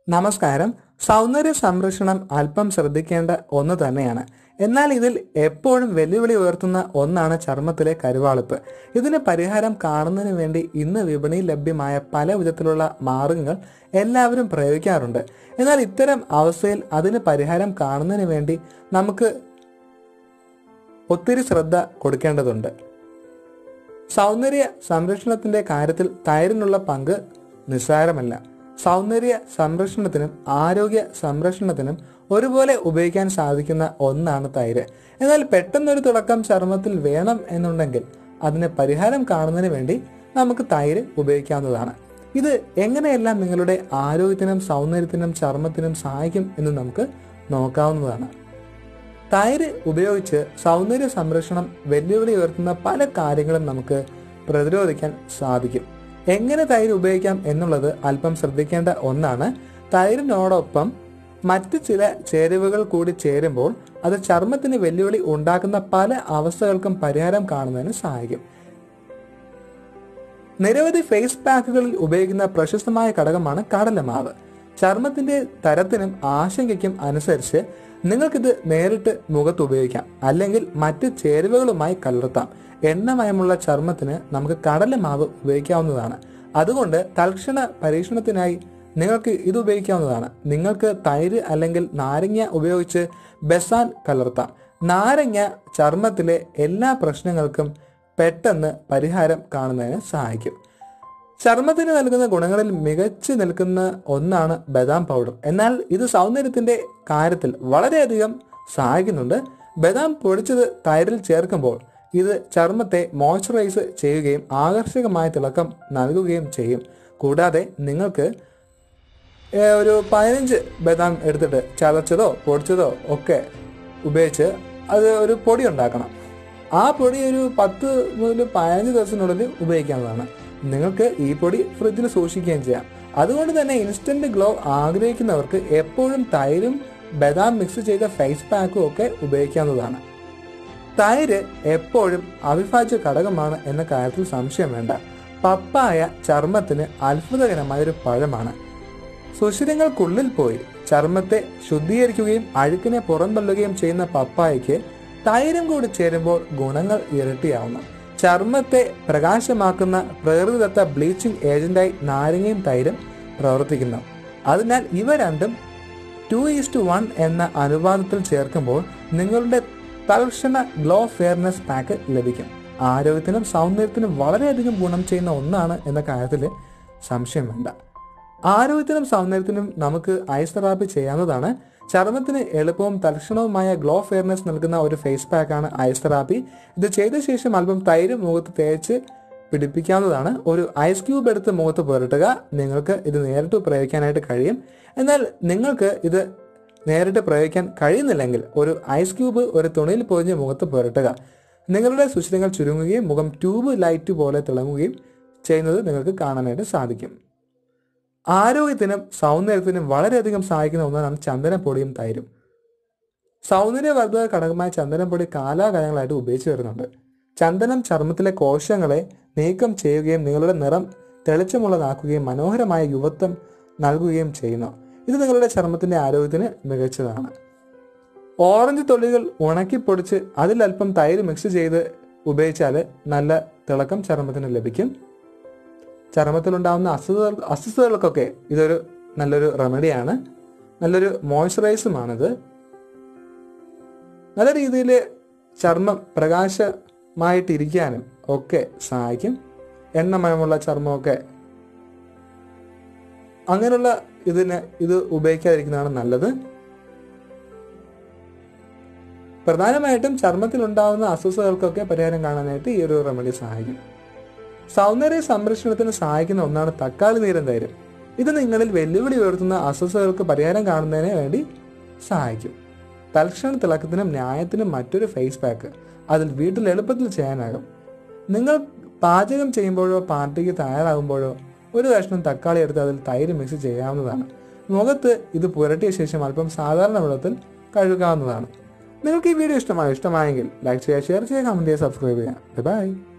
നമസ്കാരം സൗന്ദര്യ സംരക്ഷണം അല്പം ശ്രദ്ധിക്കേണ്ട ഒന്ന് തന്നെയാണ് എന്നാൽ ഇതിൽ എപ്പോഴും വെല്ലുവിളി ഉയർത്തുന്ന ഒന്നാണ് ചർമ്മത്തിലെ കരുവാളിപ്പ് ഇതിന് പരിഹാരം കാണുന്നതിന് വേണ്ടി ഇന്ന് വിപണിയിൽ ലഭ്യമായ പല വിധത്തിലുള്ള മാർഗങ്ങൾ എല്ലാവരും പ്രയോഗിക്കാറുണ്ട് എന്നാൽ ഇത്തരം അവസ്ഥയിൽ അതിന് പരിഹാരം കാണുന്നതിന് വേണ്ടി നമുക്ക് ഒത്തിരി ശ്രദ്ധ കൊടുക്കേണ്ടതുണ്ട് സൗന്ദര്യ സംരക്ഷണത്തിന്റെ കാര്യത്തിൽ തൈരിനുള്ള പങ്ക് നിസ്സാരമല്ല സൗന്ദര്യ സംരക്ഷണത്തിനും ആരോഗ്യ സംരക്ഷണത്തിനും ഒരുപോലെ ഉപയോഗിക്കാൻ സാധിക്കുന്ന ഒന്നാണ് തൈര് എന്നാൽ പെട്ടെന്നൊരു തുടക്കം ചർമ്മത്തിൽ വേണം എന്നുണ്ടെങ്കിൽ അതിന് പരിഹാരം കാണുന്നതിന് വേണ്ടി നമുക്ക് തൈര് ഉപയോഗിക്കാവുന്നതാണ് ഇത് എങ്ങനെയെല്ലാം നിങ്ങളുടെ ആരോഗ്യത്തിനും സൗന്ദര്യത്തിനും ചർമ്മത്തിനും സഹായിക്കും എന്ന് നമുക്ക് നോക്കാവുന്നതാണ് തൈര് ഉപയോഗിച്ച് സൗന്ദര്യ സംരക്ഷണം വെല്ലുവിളി ഉയർത്തുന്ന പല കാര്യങ്ങളും നമുക്ക് പ്രതിരോധിക്കാൻ സാധിക്കും എങ്ങനെ തൈര് ഉപയോഗിക്കാം എന്നുള്ളത് അല്പം ശ്രദ്ധിക്കേണ്ട ഒന്നാണ് തൈരിനോടൊപ്പം മറ്റ് ചില ചേരുവകൾ കൂടി ചേരുമ്പോൾ അത് ചർമ്മത്തിന് വെല്ലുവിളി ഉണ്ടാക്കുന്ന പല അവസ്ഥകൾക്കും പരിഹാരം കാണുന്നതിന് സഹായിക്കും നിരവധി ഫേസ് പാക്കുകളിൽ ഉപയോഗിക്കുന്ന പ്രശസ്തമായ ഘടകമാണ് കടലമാവ് ചർമ്മത്തിന്റെ തരത്തിനും ആശങ്കയ്ക്കും അനുസരിച്ച് നിങ്ങൾക്കിത് നേരിട്ട് മുഖത്ത് ഉപയോഗിക്കാം അല്ലെങ്കിൽ മറ്റ് ചേരുവകളുമായി കലർത്താം എണ്ണമയമുള്ള ചർമ്മത്തിന് നമുക്ക് കടലമാവ് ഉപയോഗിക്കാവുന്നതാണ് അതുകൊണ്ട് തൽക്ഷണ പരീക്ഷണത്തിനായി നിങ്ങൾക്ക് ഇത് ഉപയോഗിക്കാവുന്നതാണ് നിങ്ങൾക്ക് തൈര് അല്ലെങ്കിൽ നാരങ്ങ ഉപയോഗിച്ച് ബെസാൻ കലർത്താം നാരങ്ങ ചർമ്മത്തിലെ എല്ലാ പ്രശ്നങ്ങൾക്കും പെട്ടെന്ന് പരിഹാരം കാണുന്നതിന് സഹായിക്കും ചർമ്മത്തിന് നൽകുന്ന ഗുണങ്ങളിൽ മികച്ചു നിൽക്കുന്ന ഒന്നാണ് ബദാം പൗഡർ എന്നാൽ ഇത് സൗന്ദര്യത്തിന്റെ കാര്യത്തിൽ വളരെയധികം സഹായിക്കുന്നുണ്ട് ബദാം പൊടിച്ചത് തൈരിൽ ചേർക്കുമ്പോൾ ഇത് ചർമ്മത്തെ മോയ്സ്ചറൈസ് ചെയ്യുകയും ആകർഷകമായ തിളക്കം നൽകുകയും ചെയ്യും കൂടാതെ നിങ്ങൾക്ക് ഏഹ്, ഒരു പതിനഞ്ച് ബദാം എടുത്തിട്ട് ചതച്ചതോ പൊടിച്ചതോ ഒക്കെ ഉപയോഗിച്ച് അത് ഒരു പൊടി ഉണ്ടാക്കണം ആ പൊടി ഒരു പത്ത് മുതൽ പതിനഞ്ച് ദിവസത്തിനുള്ളിൽ ഉപയോഗിക്കാവുന്നതാണ് നിങ്ങൾക്ക് ഈ പൊടി ഫ്രിഡ്ജിൽ സൂക്ഷിക്കുകയും ചെയ്യാം അതുകൊണ്ട് തന്നെ ഇൻസ്റ്റന്റ് ഗ്ലോ ആഗ്രഹിക്കുന്നവർക്ക് എപ്പോഴും തൈരും ബദാം മിക്സ് ചെയ്ത ഫേസ് പാക്കും ഒക്കെ ഉപയോഗിക്കാവുന്നതാണ് തൈര് എപ്പോഴും അവിഭാജ്യ ഘടകമാണ് എന്ന കാര്യത്തിൽ സംശയം വേണ്ട പപ്പായ ചർമ്മത്തിന് അത്ഭുതകരമായ ഒരു പഴമാണ് സുഷിരങ്ങൾക്കുള്ളിൽ പോയി ചർമ്മത്തെ ശുദ്ധീകരിക്കുകയും അഴുക്കിനെ പുറന്തള്ളുകയും ചെയ്യുന്ന പപ്പായയ്ക്ക് തൈരും കൂടി ചേരുമ്പോൾ ഗുണങ്ങൾ ഇരട്ടിയാവുന്നു ചർമ്മത്തെ പ്രകാശമാക്കുന്ന പ്രകൃതിദത്ത ബ്ലീച്ചിങ് ഏജന്റായി നാരങ്ങയും തൈരും പ്രവർത്തിക്കുന്നു അതിനാൽ ഇവ രണ്ടും ടു ഈസ്റ്റ് വൺ എന്ന അനുപാതത്തിൽ ചേർക്കുമ്പോൾ നിങ്ങളുടെ തൽക്ഷണ ഗ്ലോ ഫെയർനെസ് പാക്ക് ലഭിക്കും ആരോഗ്യത്തിനും സൗന്ദര്യത്തിനും വളരെയധികം ഗുണം ചെയ്യുന്ന ഒന്നാണ് എന്ന കാര്യത്തിൽ സംശയം വേണ്ട ആരോഗ്യത്തിനും സൗന്ദര്യത്തിനും നമുക്ക് ഐസ് തെറാപ്പി ചെയ്യാവുന്നതാണ് ചർമ്മത്തിന് എളുപ്പവും തൽക്ഷണവുമായ ഗ്ലോ ഫെയർനെസ് നൽകുന്ന ഒരു ഫേസ് പാക്കാണ് ഐസ് തെറാപ്പി ഇത് ചെയ്ത ശേഷം അല്പം തൈര് മുഖത്ത് തേച്ച് പിടിപ്പിക്കാവുന്നതാണ് ഒരു ഐസ് ക്യൂബ് എടുത്ത് മുഖത്ത് പുരട്ടുക നിങ്ങൾക്ക് ഇത് നേരിട്ട് പ്രയോഗിക്കാനായിട്ട് കഴിയും എന്നാൽ നിങ്ങൾക്ക് ഇത് നേരിട്ട് പ്രയോഗിക്കാൻ കഴിയുന്നില്ലെങ്കിൽ ഒരു ഐസ് ക്യൂബ് ഒരു തുണിയിൽ പൊതിഞ്ഞ് മുഖത്ത് പുരട്ടുക നിങ്ങളുടെ സുഷിരങ്ങൾ ചുരുങ്ങുകയും മുഖം ട്യൂബ് ലൈറ്റ് പോലെ തിളങ്ങുകയും ചെയ്യുന്നത് നിങ്ങൾക്ക് കാണാനായിട്ട് സാധിക്കും ആരോഗ്യത്തിനും സൗന്ദര്യത്തിനും വളരെയധികം സഹായിക്കുന്ന ഒന്നാണ് ചന്ദനപ്പൊടിയും തൈരും സൗന്ദര്യവർദ്ധക ഘടകമായ ചന്ദനപ്പൊടി കാലാകാലങ്ങളായിട്ട് ഉപയോഗിച്ചു വരുന്നുണ്ട് ചന്ദനം ചർമ്മത്തിലെ കോശങ്ങളെ നീക്കം ചെയ്യുകയും നിങ്ങളുടെ നിറം തെളിച്ചമുള്ളതാക്കുകയും മനോഹരമായ യുവത്വം നൽകുകയും ചെയ്യുന്നു ഇത് നിങ്ങളുടെ ചർമ്മത്തിന്റെ ആരോഗ്യത്തിന് മികച്ചതാണ് ഓറഞ്ച് തൊലികൾ ഉണക്കി പൊടിച്ച് അതിൽ അല്പം തൈര് മിക്സ് ചെയ്ത് ഉപയോഗിച്ചാൽ നല്ല തിളക്കം ചർമ്മത്തിന് ലഭിക്കും ചർമ്മത്തിലുണ്ടാകുന്ന അസ്വസ്ഥ അസ്വസ്ഥതകൾക്കൊക്കെ ഇതൊരു നല്ലൊരു റെമഡിയാണ് നല്ലൊരു മോയ്സ്ചറൈസുമാണിത് നല്ല രീതിയിൽ ചർമ്മം പ്രകാശമായിട്ടിരിക്കാനും ഒക്കെ സഹായിക്കും എണ്ണമയമുള്ള ചർമ്മമൊക്കെ അങ്ങനെയുള്ള ഇതിന് ഇത് ഉപയോഗിക്കാതിരിക്കുന്നതാണ് നല്ലത് പ്രധാനമായിട്ടും ചർമ്മത്തിലുണ്ടാകുന്ന അസ്വസ്ഥതകൾക്കൊക്കെ പരിഹാരം കാണാനായിട്ട് ഈ ഒരു റെമഡി സഹായിക്കും സൗന്ദര്യ സംരക്ഷണത്തിന് സഹായിക്കുന്ന ഒന്നാണ് തക്കാളി നീരൻ തൈര് ഇത് നിങ്ങളിൽ വെല്ലുവിളി ഉയർത്തുന്ന അസ്വസ്ഥതകൾക്ക് പരിഹാരം കാണുന്നതിന് വേണ്ടി സഹായിക്കും തൽക്ഷണ തിളക്കത്തിനും ന്യായത്തിനും മറ്റൊരു ഫേസ് പാക്ക് അതിൽ വീട്ടിൽ എളുപ്പത്തിൽ ചെയ്യാനാകും നിങ്ങൾ പാചകം ചെയ്യുമ്പോഴോ പാർട്ടിക്ക് തയ്യാറാകുമ്പോഴോ ഒരു കഷ്ണം തക്കാളി എടുത്ത് അതിൽ തൈര് മിക്സ് ചെയ്യാവുന്നതാണ് മുഖത്ത് ഇത് പുരട്ടിയ ശേഷം അല്പം സാധാരണ വെള്ളത്തിൽ കഴുകാവുന്നതാണ് നിങ്ങൾക്ക് ഈ വീഡിയോ ഇഷ്ടമായോ ഇഷ്ടമായെങ്കിൽ ലൈക്ക് ചെയ്യുക ഷെയർ ചെയ്യുക കമന്റ് ചെയ്യുക സബ്സ്ക്രൈബ് ചെയ്യുക ബൈ